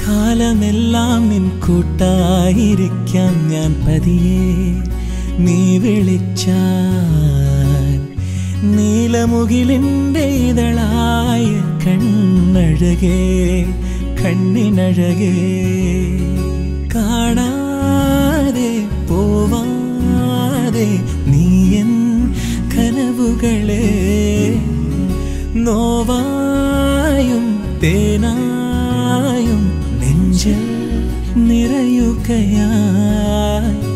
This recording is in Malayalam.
കാലമെല്ലാം നിൻ കൂട്ടായിരിക്കാം ഞാൻ പതിയെ നീ വിളിച്ചാൽ നീലമുകിലിൻ്റെ ഇതളായ കണ്ണഴകേ കണ്ണിനഴകേ കാണാതെ പോവാതെ നീയൻ കനവുകളെ നോവായും തേനായും നെഞ്ചൽ നിറയുകയായി